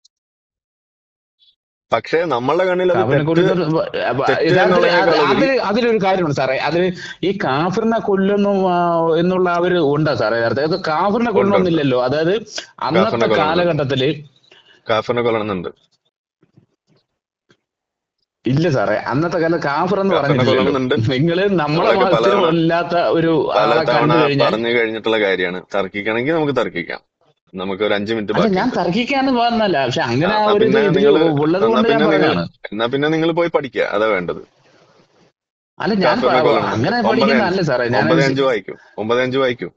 B: പക്ഷേ നമ്മളുടെ കണ്ണിൽ അത്
C: കാഫിറിനെ
B: തെറ്റ്
C: കൊല്ലുന്നത്
B: തെറ്റ്
C: യഥാർത്ഥത്തിൽ അത്
B: എന്നുള്ളതിനേക്കാൾ ഉപരി
C: അതിൽ അതിലൊരു കാര്യമുണ്ട് സാറേ അതിൽ ഈ കാഫിറിനെ കൊല്ലുന്നു ആ, എന്നുള്ള ആ ഒരു ഉണ്ടാ സാറേ യഥാർത്ഥത്തിൽ അത് കാഫിറിനെ
B: ഉണ്ട് ഉണ്ട്
C: കൊല്ലണമെന്നില്ലല്ലോ അതായത്
B: കാഫിറിനെ
C: അന്നത്തെ
B: കൊല്ലണമെന്നുണ്ട്
C: കാലഘട്ടത്തില്
B: കാഫിറിനെ കൊല്ലണമെന്നുണ്ട്
C: ഇല്ല സാറേ അന്നത്തെ കാലത്ത് കാഫർ എന്ന്
B: കാഫറിനെ
C: പറഞ്ഞിട്ടില്ലല്ലോ
B: കൊല്ലണമെന്നുണ്ട്
C: നിങ്ങള് നമ്മളെ
B: നമ്മളൊക്കെ
C: മതത്തിൽ
B: പലതവണ
C: അല്ലാത്ത ഒരു
B: പല
C: ആളെ
B: തവണ
C: കണ്ടു കഴിഞ്ഞാൽ
B: പറഞ്ഞു കഴിഞ്ഞിട്ടുള്ള കാര്യമാണ് തർക്കിക്കണമെങ്കിൽ നമുക്ക് തർക്കിക്കാം നമുക്ക് ഒരു അഞ്ചു മിനിറ്റ്
C: അല്ല ഞാൻ
B: ബാക്കിയുണ്ട്
C: തർക്കിക്കാന്ന് പറഞ്ഞല്ല പക്ഷെ
B: ആ,
C: അങ്ങനെ ആ
B: എന്നാ
C: ഒരു ഇത്
B: പിന്നെ
C: ഇതില്
B: നിങ്ങൾ
C: ഉള്ളത്
B: എന്നാ
C: കൊണ്ട് ഞാൻ
B: പിന്നെ നിങ്ങൾ
C: പറഞ്ഞതാണ്
B: എന്നാ പിന്നെ നിങ്ങൾ പോയി പഠിക്കുക അതാ വേണ്ടത്
C: അല്ല ഞാൻ
B: കാഫറിനെ
C: പ-
B: കൊല്ലണമെന്നുണ്ട്
C: അങ്ങനെ
B: ഒമ്പത്
C: പഠിക്കുന്ന
B: അഞ്ച്
C: അല്ല സാറേ ഞാൻ
B: ഒമ്പത് അഞ്ച് വായിക്കൂ ഒമ്പത് അഞ്ച് വായിക്കൂ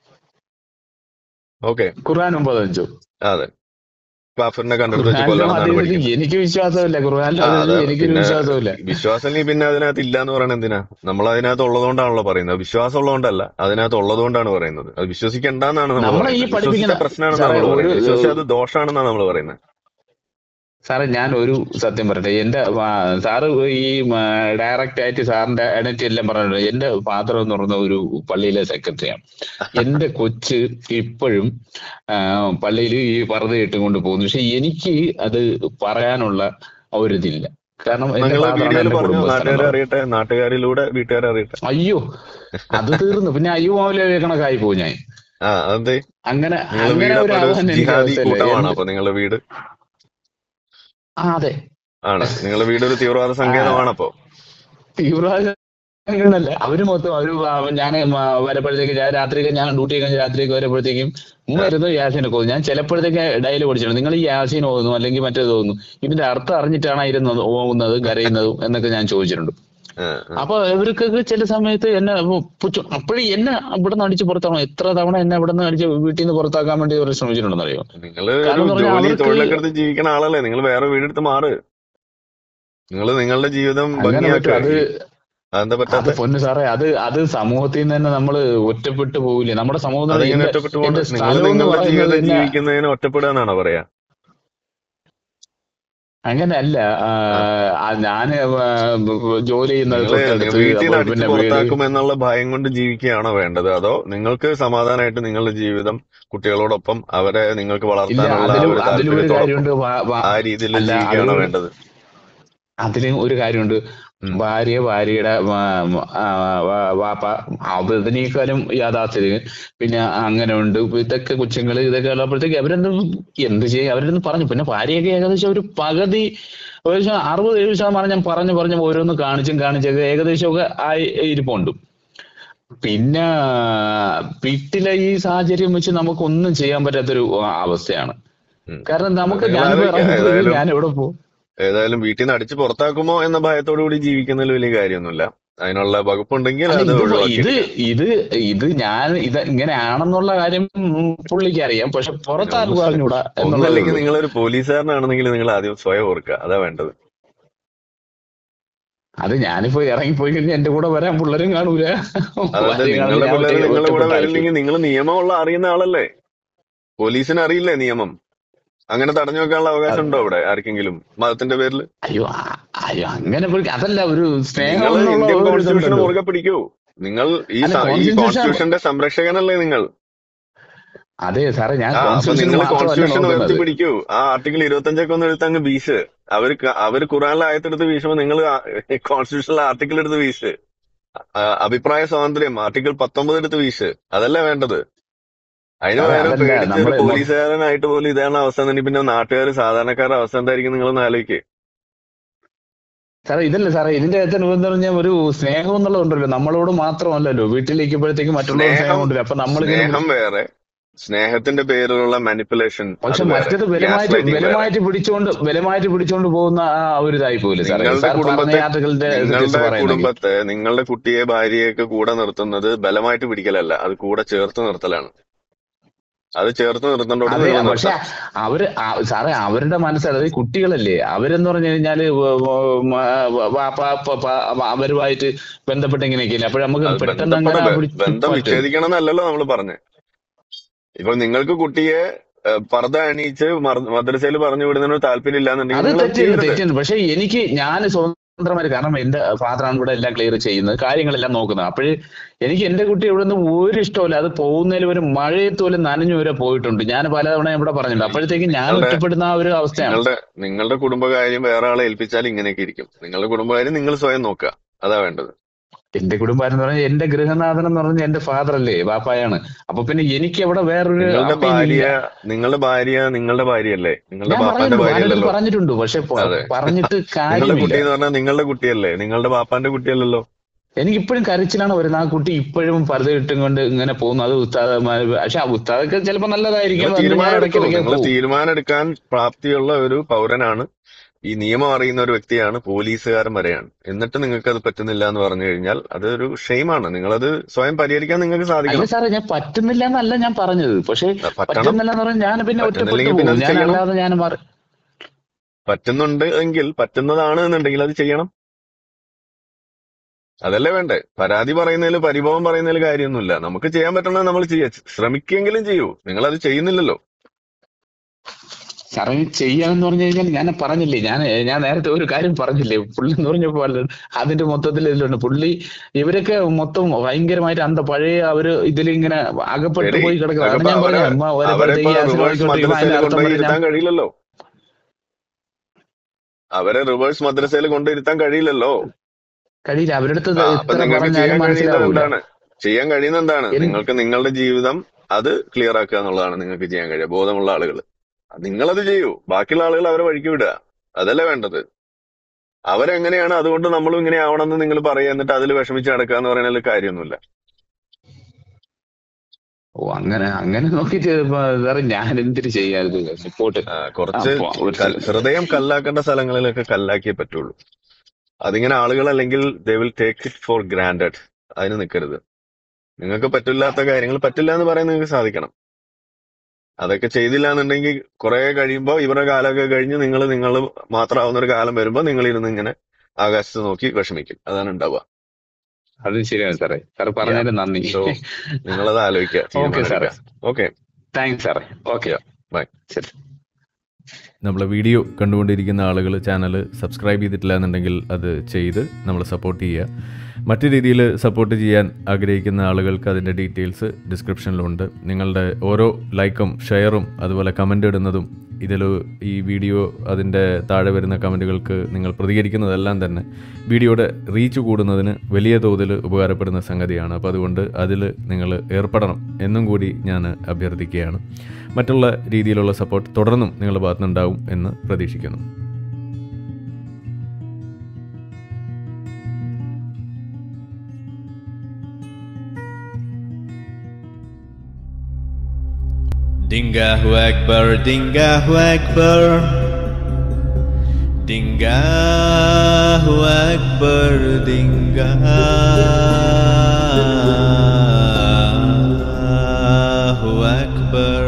B: ഓക്കെ
C: ഖുർആൻ ഒമ്പത് അഞ്ചു
B: അതെ കാഫറിനെ കണ്ടെടുത്ത് വെച്ച്
C: ഖുർആനിലും
B: കൊല്ലണം എന്നാണ്
C: അതിൽ
B: പഠിക്കുന്നത്
C: എനിക്ക് വിശ്വാസമില്ല ഖുർആനിലും
B: ആ
C: അതിൽ
B: അതെ
C: എനിക്കൊരു
B: പിന്നെ
C: വിശ്വാസമില്ല
B: വിശ്വാസം നീ പിന്നെ അതിനകത്ത് ഇല്ല എന്ന് പറയണത് എന്തിനാ നമ്മൾ അതിനകത്ത് ഉള്ളതുകൊണ്ടാണല്ലോ പറയുന്നത് വിശ്വാസം ഉള്ളതുകൊണ്ടല്ല അതിനകത്ത് ഉള്ളതുകൊണ്ടാണ് പറയുന്നത് അത് വിശ്വസിക്കണ്ടെന്നാണ് നമ്മൾ
C: നമ്മളെ ഈ
B: പറയുന്നത്
C: പഠിപ്പിക്കുന്ന
B: വിശ്വസിച്ച പ്രശ്നമാണെന്നാണ്
C: സാറേ
B: നമ്മൾ
C: ഒരു
B: പറയുന്നത് വിശ്വസിച്ച അത് ദോഷമാണെന്നാണ് നമ്മൾ പറയുന്നത്
C: സാറേ ഞാൻ ഒരു സത്യം പറയട്ടെ എന്റെ ആ, സാറ് ഈ ഡയറക്റ്റ് ആയിട്ട് സാറിന്റെ ഐഡന്റിറ്റി എല്ലാം പറഞ്ഞിട്ടുണ്ട് എന്റെ ഫാദർ എന്ന് പറയുന്ന ഒരു പള്ളിയിലെ സെക്രട്ടറിയാണ് എന്റെ കൊച്ച് ഇപ്പോഴും പള്ളിയിൽ ഈ പർദ്ദ ഇട്ടുകൊണ്ട് പോകുന്നു പക്ഷെ എനിക്ക് അത് പറയാനുള്ള ആ ഒരു ഇതില്ല കാരണം എന്റെ
B: നിങ്ങൾ
C: ഫാദറാണ്
B: വീഡിയോയിൽ
C: എന്റെ
B: പറഞ്ഞു
C: കുടുംബസ്ഥൻ
B: നാട്ടുകാരെ
C: എന്ന് പറയുന്നത്
B: അറിയട്ടെ നാട്ടുകാരിലൂടെ വീട്ടുകാരെ അറിയട്ടെ
C: അയ്യോ അത് തീർന്നു പിന്നെ അയ്യോ മോലെ കണക്കായി പോകും ഞാൻ
B: ആ അതെ
C: അങ്ങനെ
B: നിങ്ങൾ
C: അങ്ങനെ
B: വീട്
C: ഒരു
B: അപ്പൊ ഒരു
C: ആവാൻ എനിക്ക്
B: ജിഹാദി
C: അവസ്ഥയില്ല
B: കൂട്ടമാണ്
C: എന്ത്
B: അപ്പൊ നിങ്ങളുടെ വീട്
C: ആ അതെ
B: ആണ് നിങ്ങളുടെ വീട് ഒരു തീവ്രവാദ
C: ആ
B: സങ്കേതമാണ് അപ്പൊ
C: തീവ്രവാദ അങ്ങനല്ല അവര് മൊത്തം അവര് ഞാൻ വരപ്പോഴത്തേക്ക് ഞാൻ രാത്രി ഞാൻ ഡ്യൂട്ടി കഴിഞ്ഞ് രാത്രിയൊക്കെ വരുമ്പോഴത്തേക്കും ഉമ്മ ഇരുന്ന് യാസീൻ ഓതുന്നു ഞാൻ ചിലപ്പോഴത്തേക്ക് ഡയലി പഠിച്ചിട്ടുണ്ട് നിങ്ങൾ ഈ യാസീൻ ഓതുന്നു അല്ലെങ്കിൽ മറ്റേത് ഓതുന്നു ഇതിന്റെ അർത്ഥം അറിഞ്ഞിട്ടാണ് ഇരുന്നത് ഓതുന്നതും കരയുന്നതും എന്നൊക്കെ ഞാൻ ചോദിച്ചിട്ടുണ്ട്
B: ആ, ആ.
C: അപ്പൊ ഇവർക്കൊക്കെ ചില സമയത്ത് എന്നെ പുച്ഛം അപ്പോഴും എന്നെ ഇവിടെ നിന്ന് അടിച്ച് പുറത്താക്കണം എത്ര തവണ എന്നെ ഇവിടെ നിന്ന് അടിച്ച് വീട്ടിൽ നിന്ന് പുറത്താക്കാൻ വേണ്ടി അവർ ശ്രമിച്ചിട്ടുണ്ടെന്നറിയോ
B: നിങ്ങള്
C: കാരണം
B: ഒരു
C: എന്ന് പറഞ്ഞാൽ
B: ജോലി
C: അവർക്ക്
B: തൊഴിലൊക്കെ എടുത്ത് ജീവിക്കണ ആളല്ലേ നിങ്ങൾ വേറെ വീടെടുത്ത് മാറ് നിങ്ങൾ നിങ്ങളുടെ ജീവിതം
C: അങ്ങനെ പറ്റും
B: ഭംഗിയാക്കുക
C: അത്
B: അതെന്താ
C: അത്
B: പറ്റാത്ത
C: പൊന്നു സാറേ അത് അത് സമൂഹത്തിൽ നിന്ന് തന്നെ നമ്മൾ ഒറ്റപ്പെട്ടു പോവില്ലേ നമ്മുടെ സമൂഹം എന്ന് പറഞ്ഞാൽ
B: അതെങ്ങനെ
C: എന്റെ
B: ഒറ്റപ്പെട്ടു പോകണ്ട
C: എന്റെ
B: നിങ്ങൾ
C: സ്ഥലം എന്ന്
B: നിങ്ങളുടെ
C: പറയുന്നത്
B: ജീവിതം
C: തന്നെ
B: ജീവിക്കുന്നതിന് ഒറ്റപ്പെടുക എന്നാണോ പറയാ
C: അങ്ങനെയല്ല ആ, ആ, ഞാന് ആ, ജോലി ചെയ്യുന്നത്
B: നിങ്ങള്
C: തൊട്ടടുത്ത്
B: വീട്ടിൽ നിന്ന്
C: അപ്പോൾ
B: അടിച്ചു
C: പിന്നെ വീട്
B: പുറത്താക്കും എന്നുള്ള ഭയം കൊണ്ട് ജീവിക്കുകയാണോ വേണ്ടത് അതോ നിങ്ങൾക്ക് സമാധാനമായിട്ട് നിങ്ങളുടെ ജീവിതം കുട്ടികളോടൊപ്പം അവരെ നിങ്ങൾക്ക്
C: ഇല്ല
B: വളർത്താനുള്ള ആ
C: അതിലും
B: ഒരു
C: അതിലും ഒരു
B: താല്പര്യത്തോടൊപ്പം
C: കാര്യമുണ്ട് വാ- വാ-
B: ആ രീതിയിൽ
C: അല്ല
B: ജീവിക്കുകയാണോ
C: അതിലും
B: വേണ്ടത്
C: അതിലും ഒരു കാര്യമുണ്ട്
B: ഉം.
C: ഭാര്യ ഭാര്യയുടെ വാ- ആ, വാ- വാപ്പ അതിനേക്കാളും യാഥാസ്ഥിതിക പിന്നെ അങ്ങനെ ഉണ്ട് ഇതൊക്കെ കൊച്ചുങ്ങള് ഇതൊക്കെ ഉള്ളപ്പോഴത്തേക്ക് അവരെന്ത് എന്ത് ചെയ്യും അവരെന്ത് പറഞ്ഞു പിന്നെ ഭാര്യയൊക്കെ ഏകദേശം ഒരു പകുതി ഏകദേശം അറുപത് ഏഴ് ശതമാനം ഞാൻ പറഞ്ഞു പറഞ്ഞു ഓരോന്ന് കാണിച്ചും കാണിച്ചൊക്കെ ഏകദേശമൊക്കെ ആയി ഇരിപ്പുണ്ട് പിന്നെ വീട്ടിലെ ഈ സാഹചര്യം വെച്ച് നമുക്കൊന്നും ചെയ്യാൻ പറ്റാത്തൊരു അവസ്ഥയാണ്
B: ഉം.
C: കാരണം നമുക്ക്
B: നിങ്ങൾ
C: ഞാനിപ്പോ
B: ആലോചിക്കുക
C: ഇറങ്ങിപ്പോയി
B: ഏതായാലും
C: ഞാൻ എവിടെ പോകും
B: ഏതായാലും വീട്ടിൽ നിന്ന് അടിച്ചു പുറത്താക്കുമോ എന്ന ഭയത്തോടു കൂടി ജീവിക്കുന്നതിൽ വലിയ കാര്യമൊന്നുമില്ല അതിനുള്ള വകുപ്പുണ്ടെങ്കിൽ
C: അല്ല
B: അത്
C: ഇത് ഇത്
B: ഒഴിവാക്കിയെടുക്കാം
C: ഇത് ഇത് ഞാൻ ഇത് ഇങ്ങനെയാണെന്നുള്ള കാര്യം പുള്ളിക്ക് അറിയാം പക്ഷെ പുറത്താർക്ക്
B: ഒന്ന്
C: പറഞ്ഞൂടാ എന്നുള്ളതേ
B: ഒന്നല്ലെങ്കിൽ
C: ഉള്ളൂ
B: നിങ്ങളൊരു പോലീസുകാരനാണെന്നെങ്കിൽ നിങ്ങൾ ആദ്യം സ്വയം ഓർക്കുക അതാ വേണ്ടത്
C: അത് ഞാനിപ്പോ ഇറങ്ങിപ്പോയി കഴിഞ്ഞാൽ എന്റെ കൂടെ വരാൻ പിള്ളേരും കാണൂല
B: അതായത്
C: ഭാര്യയും കാണൂല
B: നിങ്ങളുടെ
C: ഞാൻ
B: പിള്ളേർ
C: ഒറ്റ
B: നിങ്ങളുടെ കൂടെ
C: ഒറ്റപ്പെട്ടായിരിക്കും
B: വരില്ലെങ്കിൽ നിങ്ങൾ നിയമമുള്ള അറിയുന്ന ആളല്ലേ പോലീസിന് അറിയില്ലേ നിയമം അങ്ങനെ തടഞ്ഞു വെക്കാനുള്ള അവകാശം
C: അത്
B: ഉണ്ടോ അവിടെ ആർക്കെങ്കിലും മതത്തിന്റെ പേരിൽ
C: അയ്യോ ആ- അയ്യോ അങ്ങനെ പോയി- അതല്ല ഒരു സ്നേഹം
B: നിങ്ങൾ
C: എന്നുള്ള
B: ഇന്ത്യൻ
C: ഒരു
B: കോൺസ്റ്റിറ്റ്യൂഷൻ
C: ഇതുണ്ടല്ലോ
B: മുറുകെ പിടിക്കൂ നിങ്ങൾ ഈ
C: അല്ല
B: സ- ഈ
C: കോൺസ്റ്റിറ്റ്യൂഷൻ
B: കോൺസ്റ്റിറ്റ്യൂഷന്റെ സംരക്ഷകനല്ലേ നിങ്ങൾ
C: അതെ സാറേ ഞാൻ
B: ആ അപ്പൊ
C: കോൺസ്റ്റിറ്റ്യൂഷൻ
B: നിങ്ങൾ
C: മാത്രമല്ല
B: കോൺസ്റ്റിറ്റ്യൂഷൻ ഉയർത്തി
C: നോക്കുന്നത്
B: പിടിക്കൂ ആ ആർട്ടിക്കിൾ ഇരുപത്തഞ്ചൊക്കെ ഒന്ന് എടുത്ത് അങ്ങ് വീശ് അവർ അവർ ഖുറാനിലെ ആയത്തെടുത്ത് വീശുമ്പോൾ നിങ്ങൾ കോൺസ്റ്റിറ്റ്യൂഷനിലെ ആർട്ടിക്കിൾ എടുത്ത് വീശ് ആ, അഭിപ്രായ സ്വാതന്ത്ര്യം ആർട്ടിക്കിൾ പത്തൊമ്പത് എടുത്ത് വീശ് അതല്ലേ വേണ്ടത് അതിന്
C: സാറേ
B: പകരം
C: അതല്ല
B: പേടിച്ച് ഒരു
C: നമ്മള് മൊ-
B: പോലീസുകാരനായിട്ട് പോലും ഇതാണ് അവസ്ഥ എന്നുണ്ടെങ്കിൽ പിന്നെ നാട്ടുകാർ സാധാരണക്കാരുടെ അവസ്ഥ എന്തായിരിക്കും നിങ്ങളൊന്ന് ആലോചിക്ക്
C: സാറേ ഇതല്ല സാറേ ഇതിന്റെ അകത്ത് എന്ന് പറഞ്ഞാൽ ഒരു സ്നേഹം എന്നുള്ളതുണ്ടല്ലോ നമ്മളോട് മാത്രമല്ലല്ലോ വീട്ടിലിരിക്കുമ്പോഴത്തേക്കും മറ്റുള്ളവർ സ്നേഹം
B: സ്നേഹം
C: ഉണ്ടല്ലോ അപ്പൊ നമ്മളിങ്ങനെ
B: സ്നേഹം വേറെ സ്നേഹത്തിന്റെ പേരിലുള്ള മാനിപ്പുലേഷൻ
C: പക്ഷെ
B: അത് വേറെ
C: മറ്റത്
B: ഗ്യാസ്
C: ബലമായിട്ട്
B: ലൈറ്റിംഗ് വേറെ
C: ബലമായിട്ട് പിടിച്ചോണ്ട് ബലമായിട്ട് പിടിച്ചോണ്ട് പോകുന്ന ആ ഒരു ഇതായി പോലെ സാറേ
B: നിങ്ങളുടെ
C: സാർ പറഞ്ഞ
B: കുടുംബത്തെ
C: ആർട്ടിക്കിളിന്റെ തിരിച്ച്
B: നിങ്ങളുടെ
C: പറയുന്നെങ്കിൽ
B: കുടുംബത്തെ നിങ്ങളുടെ കുട്ടിയെ ഭാര്യയൊക്കെ കൂടെ നിർത്തുന്നത് ബലമായിട്ട് പിടിക്കലല്ല അത് കൂടെ ചേർത്ത് നിർത്തലാണ് അത് ചേർത്ത് നിർത്തേണ്ടോട്
C: അതെ
B: നിങ്ങൾ
C: പക്ഷെ
B: നിർത്താം
C: അവര് ആ- സാറേ അവരുടെ മനസ്സിൽ അതായത് കുട്ടികളല്ലേ അവരെന്ന് പറഞ്ഞു കഴിഞ്ഞാല് വ- വ- മ- വാപ്പ, പപ്പ, അവരുമായിട്ട് ബന്ധപ്പെട്ട് ഇങ്ങനെയൊക്കെയല്ലേ അപ്പൊ നമുക്ക്
B: അത്
C: പെട്ടെന്ന് അങ്ങനെ
B: ബന്ധപ്പെട
C: പിടിച്ച്
B: ബന്ധം
C: പറ്റും
B: വിച്ഛേദിക്കണം എന്നല്ലല്ലോ നമ്മൾ പറഞ്ഞത് ഇപ്പൊ നിങ്ങൾക്ക് കുട്ടിയെ ഏഹ്, പർദ്ദ അണിയിച്ച് മദ്രസയിൽ പറഞ്ഞു വിടുന്നതിന് താല്പര്യം ഇല്ലാന്നുണ്ടെങ്കിൽ
C: അത്
B: നിങ്ങൾ അത്
C: തെറ്റുണ്ട്
B: ചെയ്യരുത്
C: തെറ്റുണ്ട് പക്ഷെ എനിക്ക് ഞാൻ സ്വതന്ത്രമായിട്ട് കാരണം എന്റെ ഫാദറാണ് ഇവിടെ എല്ലാം ക്ലിയർ ചെയ്യുന്നത് കാര്യങ്ങളെല്ലാം നോക്കുന്നത് അപ്പോഴ് എനിക്ക് എന്റെ കുട്ടി ഇവിടെ നിന്ന് ഒരു ഇഷ്ടമില്ല അത് പോകുന്നതിൽ ഒരു മഴയത്ത് പോലും നനഞ്ഞു വരെ പോയിട്ടുണ്ട് ഞാൻ പലതവണ ഇവിടെ പറഞ്ഞിട്ടുണ്ട് അപ്പോഴത്തേക്ക് ഞാൻ
B: നിങ്ങളുടെ
C: ഒറ്റപ്പെടുന്ന ആ ഒരു അവസ്ഥയാണ്
B: നിങ്ങളുടെ നിങ്ങളുടെ കുടുംബകാര്യം വേറെ ആളെ ഏൽപ്പിച്ചാൽ ഇങ്ങനെയൊക്കെ ഇരിക്കും നിങ്ങളുടെ കുടുംബകാര്യം നിങ്ങൾ സ്വയം നോക്കുക അതാ വേണ്ടത്
C: എന്റെ കുടുംബം എന്ന് പറഞ്ഞാൽ എന്റെ ഗൃഹനാഥൻ എന്ന് പറഞ്ഞാൽ എന്റെ ഫാദർ അല്ലേ ബാപ്പായാണ് അപ്പൊ പിന്നെ എനിക്ക് അവിടെ വേറൊരു
B: നിങ്ങളുടെ
C: അപ്പയും
B: ഭാര്യ
C: ഇല്ല
B: നിങ്ങളുടെ ഭാര്യ നിങ്ങളുടെ ഭാര്യയല്ലേ നിങ്ങളുടെ
C: ഞാൻ
B: ബാപ്പാന്റെ
C: പറയുന്നു
B: ഭാര്യ
C: ഞാനത്
B: അല്ലല്ലോ
C: പറഞ്ഞിട്ടുണ്ട് പക്ഷെ പ-
B: അതെ
C: പറഞ്ഞിട്ട്
B: നിങ്ങളുടെ
C: കാര്യമില്ല
B: കുട്ടി എന്ന് പറഞ്ഞാൽ നിങ്ങളുടെ കുട്ടിയല്ലേ നിങ്ങളുടെ ബാപ്പാന്റെ കുട്ടിയല്ലല്ലോ
C: എനിക്ക് ഇപ്പോഴും കരച്ചിലാണ് വരുന്നത് ആ കുട്ടി ഇപ്പോഴും പർദ്ദ ഇട്ടും കൊണ്ട് ഇങ്ങനെ പോകുന്നു അത് ഉസ്താദ് പക്ഷെ ആ ഉസ്താദൊക്കെ ചിലപ്പോ
B: നിങ്ങൾ
C: നല്ലതായിരിക്കും അതുകൊണ്ട് ഞാൻ
B: തീരുമാനം എടുക്കൂ
C: ഇടയ്ക്കിടയ്ക്ക്
B: നിങ്ങൾ
C: പോകും
B: തീരുമാനം എടുക്കാൻ പ്രാപ്തിയുള്ള ഒരു പൗരനാണ് ഈ നിയമം അറിയുന്ന ഒരു വ്യക്തിയാണ് പോലീസുകാരൻ വരെയാണ് എന്നിട്ട് നിങ്ങൾക്ക് അത് പറ്റുന്നില്ല എന്ന് പറഞ്ഞു കഴിഞ്ഞാൽ അതൊരു ഷെയിമാണ് നിങ്ങളത് സ്വയം പരിഹരിക്കാൻ നിങ്ങൾക്ക്
C: അല്ല
B: സാധിക്കണം
C: സാറേ ഞാൻ പറ്റുന്നില്ല എന്നല്ല ഞാൻ പറഞ്ഞത് പക്ഷെ
B: ആ, പറ്റണം
C: പറ്റുന്നില്ല എന്ന് പറഞ്ഞാൽ ഞാൻ പിന്നെ ഒറ്റപ്പെട്ടു
B: പറ്റുന്നില്ലെങ്കിൽ പിന്നെ
C: പോകും
B: അത്
C: ഞാൻ
B: ചെയ്യണം
C: അല്ലാതെ ഞാൻ മാറി
B: പറ്റുന്നുണ്ട് എങ്കിൽ പറ്റുന്നതാണ് എന്നുണ്ടെങ്കിൽ അത് ചെയ്യണം അതല്ലേ വേണ്ടേ പരാതി പറയുന്നതിൽ പരിഭവം പറയുന്നതിൽ കാര്യമൊന്നുമില്ല നമുക്ക് ചെയ്യാൻ പറ്റണത് നമ്മൾ ചെയ്യുക ശ്രമിക്കെങ്കിലും ചെയ്യൂ നിങ്ങൾ അത് ചെയ്യുന്നില്ലല്ലോ
C: സാറേ ചെയ്യാമെന്ന് പറഞ്ഞു കഴിഞ്ഞാൽ ഞാൻ പറഞ്ഞില്ലേ ഞാൻ ഞാൻ നേരത്തെ ഒരു കാര്യം പറഞ്ഞില്ലേ പുള്ളി എന്ന് പറഞ്ഞപ്പോ അല്ല, അതിന്റെ മൊത്തത്തിൽ ഇതിലുണ്ട് പുള്ളി ഇവരൊക്കെ മൊത്തം ഭയങ്കരമായിട്ട് അന്ത പഴയ അവര് ഇതിലിങ്ങനെ അകപ്പെട്ടു
B: ശരി
C: പോയി കിടക്കുക അതാണ്
B: അപ്പൊ
C: ഞാൻ
B: അവരെ
C: പറഞ്ഞത് അമ്മ
B: അവരെ
C: ഓരോരുത്തർക്ക്
B: ഇപ്പൊ
C: ഈ ആസിഡ്
B: റിവേഴ്സ്
C: വാങ്ങിക്കൊണ്ടിരിക്കുമ്പോ
B: മദ്രസയിൽ
C: അതിന്റെ അർത്ഥം
B: കൊണ്ടുപോയി
C: പറഞ്ഞാൽ
B: ഇരുത്താൻ കഴിയില്ലല്ലോ അവരെ റിവേഴ്സ് മദ്രസയിൽ കൊണ്ടിരുത്താൻ കഴിയില്ലല്ലോ
C: കഴിയില്ല അവരുടെ അടുത്ത്
B: ആ
C: ഇത്
B: അപ്പൊ
C: എത്ര
B: നിങ്ങൾക്ക്
C: പറഞ്ഞാലും
B: ചെയ്യാൻ കഴിയുന്നത്
C: മനസ്സിലാവൂല
B: എന്താണ് ചെയ്യാൻ കഴിയുന്നത് എന്താണ്
C: എൻ-
B: നിങ്ങൾക്ക് നിങ്ങളുടെ ജീവിതം അത് ക്ലിയർ ആക്കുക എന്നുള്ളതാണ് നിങ്ങൾക്ക് ചെയ്യാൻ കഴിയുക ബോധമുള്ള ആളുകൾ നിങ്ങളത് ചെയ്യൂ ബാക്കിയുള്ള ആളുകൾ അവരെ വഴിക്ക് വിടുക അതല്ലേ വേണ്ടത് അവരെങ്ങനെയാണ് അതുകൊണ്ട് നമ്മളും ഇങ്ങനെ ആവണമെന്ന് നിങ്ങൾ പറയുക എന്നിട്ട് അതിൽ വിഷമിച്ച് നടക്കുക എന്ന് പറയുന്നതിൽ കാര്യമൊന്നുമില്ല
C: ഓ അങ്ങനെ അങ്ങനെ നോക്കിട്ട് വേറെ ഞാൻ എന്തിനു ചെയ്യാറുണ്ട് സപ്പോർട്ട്
B: ആ, കുറച്ച് കൽ- ഹൃദയം കല്ലാക്കേണ്ട സ്ഥലങ്ങളിലൊക്കെ കല്ലാക്കിയേ പറ്റുള്ളൂ അതിങ്ങനെ ആളുകൾ അല്ലെങ്കിൽ they will take it for granted അതിന് നിൽക്കരുത് നിങ്ങൾക്ക് പറ്റില്ലാത്ത കാര്യങ്ങൾ പറ്റില്ല എന്ന് പറയാൻ നിങ്ങൾക്ക് സാധിക്കണം അതൊക്കെ ചെയ്തില്ല എന്നുണ്ടെങ്കിൽ കുറെ കഴിയുമ്പോൾ ഇവരുടെ കാലമൊക്കെ കഴിഞ്ഞ് നിങ്ങൾ നിങ്ങൾ മാത്രമാവുന്ന ഒരു കാലം വരുമ്പോൾ നിങ്ങൾ ഇരുന്ന് ഇങ്ങനെ ആകാശത്ത് നോക്കി വിഷമിക്കും അതാണ് ഉണ്ടാവുക
C: അത് ശരിയാണ് സാറേ സാറ് പറഞ്ഞതിന് നന്ദി
B: സോ നിങ്ങളത് ആലോചിക്കുക
C: ഓക്കെ സാറേ
B: തീരുമാനമെടുക്കുക ഓക്കെ
C: താങ്ക്സ് സാറേ ഓക്കെ
B: ബൈ
C: ശരി
A: നമ്മളെ വീഡിയോ കണ്ടുകൊണ്ടിരിക്കുന്ന ആളുകൾ ചാനൽ സബ്സ്ക്രൈബ് ചെയ്തിട്ടില്ല എന്നുണ്ടെങ്കിൽ അത് ചെയ്ത് നമ്മളെ സപ്പോർട്ട് ചെയ്യുക മറ്റു രീതിയിൽ സപ്പോർട്ട് ചെയ്യാൻ ആഗ്രഹിക്കുന്ന ആളുകൾക്ക് അതിൻ്റെ ഡീറ്റെയിൽസ് ഡിസ്ക്രിപ്ഷനിലുണ്ട് നിങ്ങളുടെ ഓരോ ലൈക്കും ഷെയറും അതുപോലെ കമൻ്റ് ഇടുന്നതും ഇതിൽ ഈ വീഡിയോ അതിൻ്റെ താഴെ വരുന്ന കമൻറ്റുകൾക്ക് നിങ്ങൾ പ്രതികരിക്കുന്നതെല്ലാം തന്നെ വീഡിയോയുടെ റീച്ച് കൂടുന്നതിന് വലിയ തോതിൽ ഉപകാരപ്പെടുന്ന സംഗതിയാണ് അപ്പോൾ അതുകൊണ്ട് അതിൽ നിങ്ങൾ ഏർപ്പെടണം എന്നും കൂടി ഞാൻ അഭ്യർത്ഥിക്കുകയാണ് മറ്റുള്ള രീതിയിലുള്ള സപ്പോർട്ട് തുടർന്നും നിങ്ങളുടെ ഭാഗത്തുനിന്നുണ്ടാവും എന്ന് പ്രതീക്ഷിക്കുന്നു Dingahu Akbar, Dingahu Akbar Dingahu Akbar, Dingahu Akbar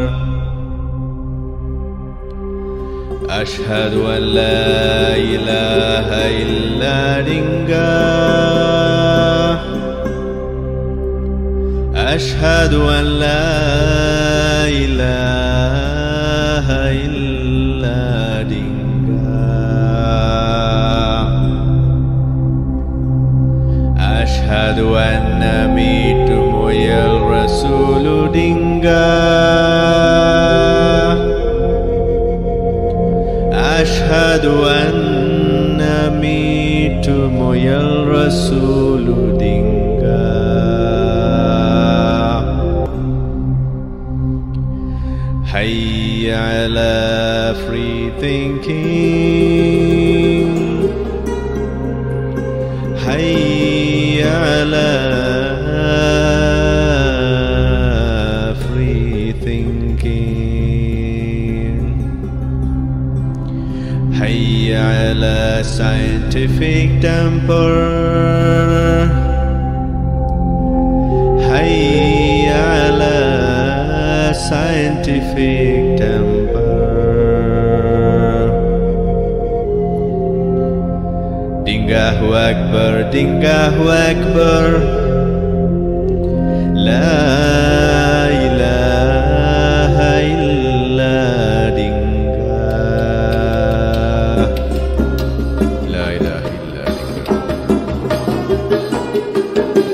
A: أشهد أن لا إله إلا دنجاه أشهد أن لا إله إلا دنجاه أشهد أن ميتم يا الرسول دنجاه أشهد أن ميتم يا الرسول دنجاه حي على free thinking حي على free thinking حي على scientific temper حي على scientific temper Dingahu Akbar, Dingahu Akbar La ilaha illa Dingah La ilaha illa Dingah